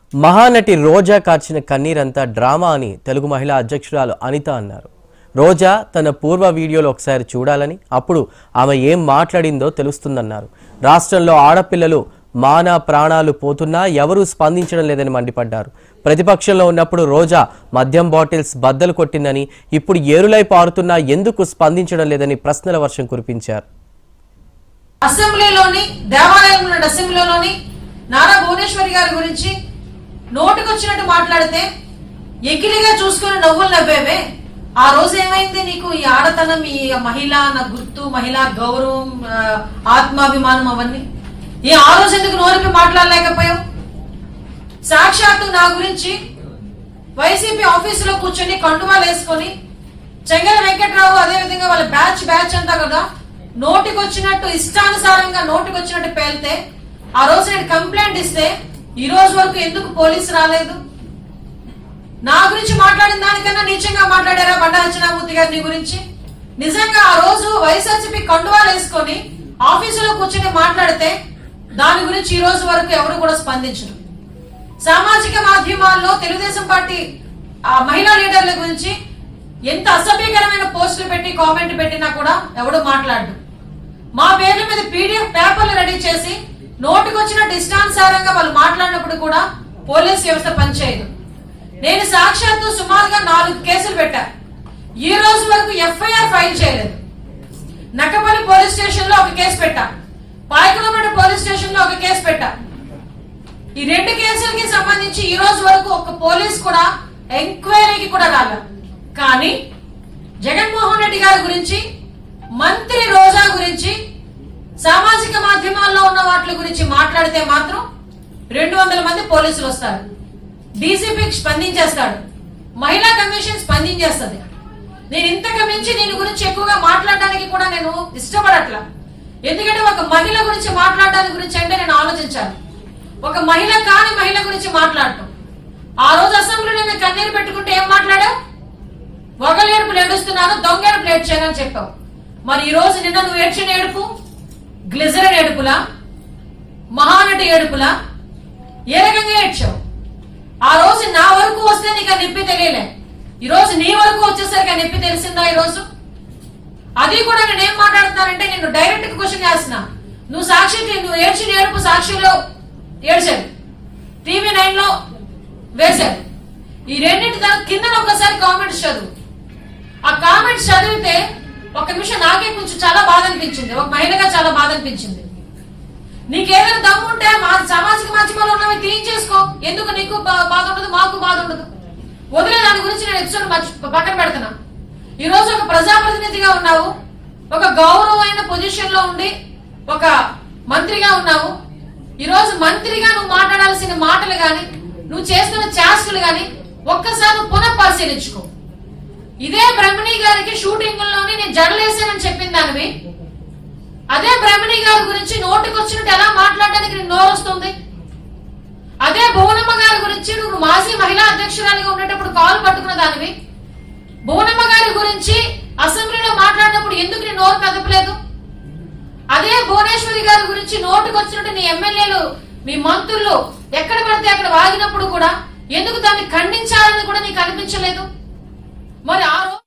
మహానటి రోజా కార్చిన కన్నీరంతా డ్రామా అని తెలుగు మహిళా అధ్యక్షురాలు అనిత అన్నారు రోజా తన పూర్వ వీడియోలు ఒకసారి చూడాలని అప్పుడు ఆమె ఏం మాట్లాడిందో తెలుస్తుందన్నారు రాష్ట్రంలో ఆడపిల్లలు మాన ప్రాణాలు పోతున్నా ఎవరూ స్పందించడం లేదని మండిపడ్డారు ప్రతిపక్షంలో ఉన్నప్పుడు రోజా మద్యం బాటిల్స్ బద్దలు కొట్టిందని ఇప్పుడు ఏరులై పారుతున్నా ఎందుకు స్పందించడం లేదని ప్రశ్నల వర్షం కురిపించారు అసెంబ్లీలోని దేవాలయంలో ఉన్న అసెంబ్లీలోని నారా భువనేశ్వరి గారి గురించి నోటికొచ్చినట్టు మాట్లాడితే ఎగిరిగా చూసుకుని నవ్వులు నవ్వేవే ఆ రోజు ఏమైంది నీకు ఈ ఆడతనం ఈ మహిళ నా గుర్తు మహిళా గౌరవం ఆ, ఆత్మాభిమానం అవన్నీ ఈ ఆ రోజు ఎందుకు నోరిపి మాట్లాడలేకపోయావు సాక్షాత్తు నా గురించి వైసీపీ ఆఫీసులో కూర్చొని కండువాలు వేసుకొని చెంగల వెంకట్రావు అదే విధంగా వాళ్ళ బ్యాచ్ బ్యాచ్ అంతా కదా నోటికొచ్చినట్టు ఇష్టానుసారంగా నోటికొచ్చినట్టు పేలితే ఆ రోజు నేను కంప్లైంట్ ఇస్తే ఈ రోజు వరకు ఎందుకు పోలీసు రాలేదు నా గురించి మాట్లాడిన దానికన్నా నీచంగా మాట్లాడారా బండా హచ్చనామూర్తి గారి నీ గురించి నిజంగా ఆ రోజు వైఎస్ఆర్సీపీ కండువాలు వేసుకొని ఆఫీసులో కూర్చొని మాట్లాడితే దాని గురించి ఈ రోజు వరకు ఎవరు కూడా స్పందించరు సామాజిక మాధ్యమాల్లో తెలుగుదేశం పార్టీ ఆ మహిళా లీడర్ల గురించి ఎంత అసభ్యకరమైన పోస్టులు పెట్టి కామెంట్ పెట్టినా కూడా ఎవడు మాట్లాడు మా పేర్ల మీద పీడిఎఫ్ పేపర్లు రెడీ చేసి నోటికొచ్చిన ఇష్టానుసారంగా వాళ్ళు మాట్లాడినప్పుడు కూడా పోలీస్ వ్యవస్థ పనిచేయదు నేను సాక్షాత్తు సుమారుగా నాలుగు కేసులు పెట్టా ఈ రోజు వరకు ఎఫ్ఐఆర్ ఫైల్ చేయలేదు నక్కపల్లి పోలీస్ స్టేషన్ లో ఒక కేసు పెట్టా పాయకులమట పోలీస్ స్టేషన్ లో ఒక కేసు పెట్టా ఈ రెండు కేసులకి సంబంధించి ఈ రోజు వరకు ఒక పోలీస్ కూడా ఎంక్వైరీకి కూడా రాలేదు కానీ జగన్మోహన్ రెడ్డి గారి గురించి మంత్రి రోజా గురించి సామాజిక మాధ్యమాల్లో ఉన్న వాటి గురించి మాట్లాడితే మాత్రం రెండు వందల మంది పోలీసులు వస్తారు డీసీపీ స్పందించేస్తాడు మహిళా కమిషన్ స్పందించేస్తుంది నేను ఇంతకు మించి దీని గురించి ఎక్కువగా మాట్లాడడానికి కూడా నేను ఇష్టపడట్లా ఎందుకంటే ఒక మహిళ గురించి మాట్లాడడానికి గురించి అంటే నేను ఆలోచించాను ఒక మహిళ కాని మహిళ గురించి మాట్లాడటం ఆ రోజు అసెంబ్లీలో నేను కన్నీరు పెట్టుకుంటే ఏం మాట్లాడావు ఒకలేడుపులు ఏడుస్తున్నాను దొంగేడుపులు ఏడ్చానని చెప్పావు మరి ఈ రోజు నిన్న నువ్వు ఏడ్చిన ఏడుపు గ్లిజరన్ ఏడుపులా మహానటి ఏడుపులా ఏ రకంగా ఏడ్చావు ఆ రోజు నా వరకు వస్తే నీకు ఆ నొప్పి తెలియలే ఈ రోజు నీ వరకు వచ్చేసరికి ఆ నొప్పి తెలిసిందా ఈ రోజు అది కూడా నేను ఏం మాట్లాడుతున్నానంటే నేను డైరెక్ట్ క్వశ్చన్ చేస్తున్నా నువ్వు సాక్షి నువ్వు ఏడ్చిన ఏడుపు సాక్షిలో ఏడ్చాడు టీవీ నైన్ లో వేశాడు ఈ రెండింటి దాని కింద ఒకసారి కామెంట్స్ చదువు ఆ కామెంట్స్ చదివితే ఒక నిమిషం నాకే కొంచెం చాలా బాధ అనిపించింది ఒక మహిళగా చాలా బాధ అనిపించింది నీకేదైనా దమ్ము ఉంటే మా సామాజిక మాధ్యమాల్లో ఉన్నవి తీయించేసుకో ఎందుకు నీకు బా- బాధ ఉండదు మాకు బాధ ఉండదు వదిలే దాని గురించి నేను ఎపిసోడ్ మర్చి- పక్కన పెడుతున్నా ఈ రోజు ఒక ప్రజాప్రతినిధిగా ఉన్నావు ఒక గౌరవమైన పొజిషన్ లో ఉండి ఒక మంత్రిగా ఉన్నావు ఈ రోజు మంత్రిగా నువ్వు మాట్లాడాల్సిన మాటలు గాని నువ్వు చేస్తున్న చేష్టలు గాని ఒక్కసారి నువ్వు పునః పరిశీలించుకో ఇదే బ్రహ్మణి గారికి షూటింగ్ లోనే నేను జడలేసానని చెప్పిన దానివి అదే బ్రహ్మణి గారి గురించి నోటికి వచ్చినట్టు ఎలా మాట్లాడడానికి నేను నోరొస్తుంది అదే భువనమ్మ గారి గురించి నువ్వు మాజీ మహిళా అధ్యక్షురాలిగా ఉండేటప్పుడు కాలు పట్టుకున్న దానివి భువనమ్మ గారి గురించి అసెంబ్లీలో మాట్లాడినప్పుడు ఎందుకు నీ నోరు కదపలేదు అదే భువనేశ్వరి గారి గురించి నోటుకు వచ్చినట్టు నీ ఎమ్మెల్యేలు మీ మంత్రులు ఎక్కడ పడితే అక్కడ వాగినప్పుడు కూడా ఎందుకు దాన్ని ఖండించాలని కూడా నీకు అనిపించలేదు మరి ఆ రోజు